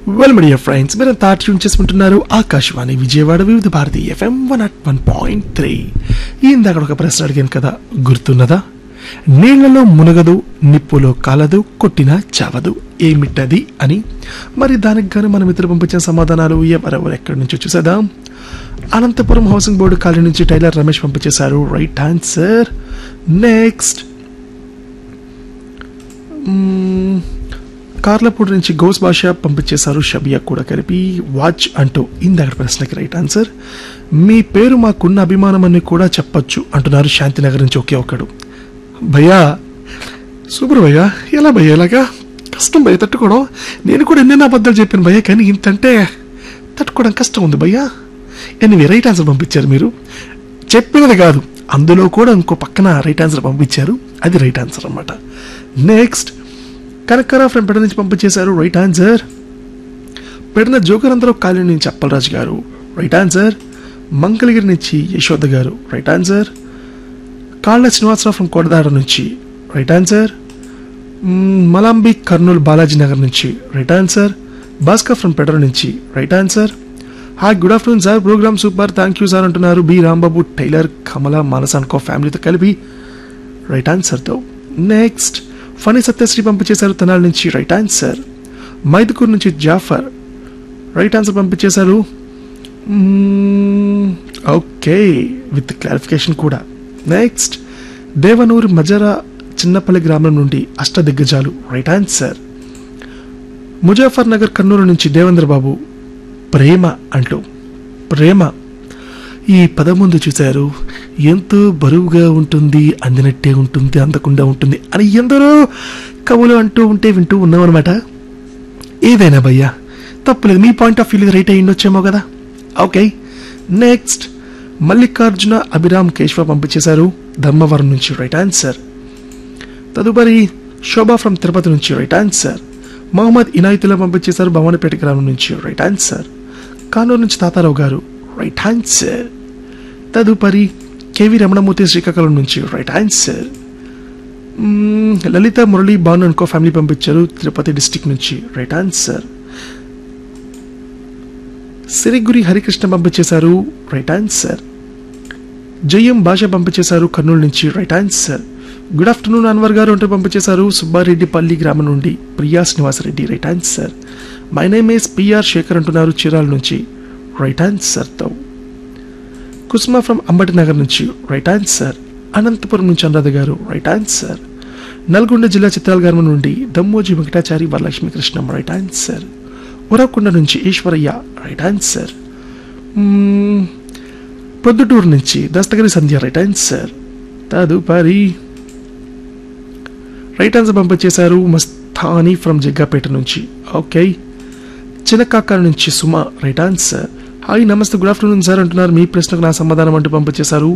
Well media friends మీరు తాటి tune చేసుకుంటున్నారు Akashvani Vijayawada Vividh Bharati FM one at one point three ఇందాక ఒక ప్రశ్న అడిగాను కదా గుర్తున్నదా నీళ్లలో మునగదు నిప్పులో కాలదు కొట్టినా చావదు ఏమిటది అని మరి దానికి గాను మనం ఇద్దరు పంపించిన సమాధానాలు ఎవరెవరు ఎక్కడి నుంచి చూసేద్దాం అనంతపురం హౌసింగ్ బోర్డు కాలనీ నుంచి టైలర్ రమేష్ పంపించేశారు right answer next hmm. Karlapudi నుంచి గౌస్ భాష పంపించేశారు షబియా కూడా కలిపి వాచ్ అంటూ ఇందాక ప్రశ్నకి రైట్ ఆన్సర్ మీ పేరు మాకున్న అభిమానం అని కూడా చెప్పొచ్చు అంటున్నారు శాంతినగర్ నుంచి ఒకే ఒకడు భయ్యా సూపర్ భయ్యా ఎలా భయ్యా ఇలాగా కష్టం భయ్య తట్టుకోవడం నేను కూడా ఎన్నెన్నో అబద్ధాలు చెప్పాను భయ్యా కానీ ఇంతంటే తట్టుకోవడం కష్టం ఉంది భయ్యా ఎనివే రైట్ ఆన్సర్ పంపించారు మీరు చెప్పినది కాదు అందులో కూడా ఇంకో పక్కన రైట్ ఆన్సర్ పంపించారు అది రైట్ ఆన్సర్ అన్నమాట నెక్స్ట్ కనకరా ఫ్రెండ్ పెడ నుంచి పంపించేశారు రైట్ ఆన్సర్ పెడిన జోకర్ అందరూ కాలనీ నుంచి అప్పలరాజు గారు రైట్ ఆన్సర్ మంగళగిరి నుంచి యశోద గారు రైట్ ఆన్సర్ కాళ్ళ శ్రీనివాసరావు ఫ్రమ్ కోటదాడ నుంచి right answer hmm, Malambi Kurnool Balaji Nagar నుంచి రైట్ ఆన్సర్ భాస్కర్ ఫ్రమ్ పెడర నుంచి right answer hi good afternoon sir program super thank you sir అంటున్నారు బి రాంబాబు టైలర్ కమల మానస్ అనుకో ఫ్యామిలీతో కలిపి రైట్ ఆన్సర్తో నెక్స్ట్ ఫనీ సత్యశ్రీ పంపించేశారు తెనాల నుంచి రైట్ ఆన్సర్ మైదుకూరు నుంచి జాఫర్ రైట్ ఆన్సర్ పంపించేశారు ఓకే విత్ క్లారిఫికేషన్ కూడా నెక్స్ట్ దేవనూరు మజరా చిన్నపల్లి గ్రామం నుండి అష్టదిగ్గజాలు రైట్ ఆన్సర్ ముజాఫర్ నగర్ కర్నూలు నుంచి దేవేంద్ర బాబు ప్రేమ అంటూ ప్రేమ ఈ పదం ముందు చూశారు ఎంతో బరువుగా ఉంటుంది అందినట్టే ఉంటుంది అందకుండా ఉంటుంది అని ఎందరో కవులు అంటూ ఉంటే వింటూ ఉన్నామన్నమాట ఏదైనా భయ్యా తప్పులేదు మీ పాయింట్ ఆఫ్ వ్యూ రైట్ అయ్యి ఉండొచ్చేమో కదా ఓకే నెక్స్ట్ మల్లికార్జున అభిరామ్ కేశవ పంపించేశారు ధర్మవరం నుంచి రైట్ ఆన్సర్ తదుపరి శోభా ఫ్రమ్ తిరుపతి నుంచి రైట్ ఆన్సర్ మహమ్మద్ ఇనాయతుల్లా పంపించేశారు భవానపేట గ్రామం నుంచి రైట్ ఆన్సర్ కానూరు నుంచి తాతారావు గారు రైట్ ఆన్సర్ తదుపరి కేవి రమణమూర్తి శ్రీకాకుళం నుంచి right answer hmm, Lalitha Murali Banu అనుకో ఫ్యామిలీ పంపించారు తిరుపతి డిస్టిక్ నుంచి రైట్ ఆన్సర్ సిరిగురి హరికృష్ణ పంపించేశారు రైట్ ఆన్సర్ జయం భాష పంపించేశారు కర్నూలు నుంచి right answer good afternoon Anwar garu అంటూ పంపించేశారు సుబ్బారెడ్డిపల్లి గ్రామం నుండి Priya Srinivasareddy right answer my name is P R Shekhar అంటున్నారు చీరాల నుంచి రైట్ ఆన్సర్తో కుస్మా ఫ్రమ్ అంబటి నగర్ నుంచి రైట్ ఆన్సర్ అనంతపురం నుంచి అనురాధ గారు రైట్ ఆన్సర్ నల్గొండ జిల్లా చిత్రాల గ్రామం నుండి దమ్మోజీ వెంకటాచారి వరలక్ష్మి కృష్ణం రైట్ ఆన్సర్ ఉరవకొండ నుంచి Eshwaraiah right answer hmm, Proddatur నుంచి దస్తగిరి సంధ్య రైట్ ఆన్సర్ తదుపరి రైట్ ఆన్సర్ పంపించేశారు మస్తాని ఫ్రమ్ జగ్గాపేట నుంచి ఓకే చిన్నకాక నుంచి సుమ రైట్ ఆన్సర్ హాయ్ నమస్తే గుడ్ ఆఫ్టర్నూన్ సార్ అంటున్నారు మీ ప్రశ్నకు నా సమాధానం అంటూ పంపించేశారు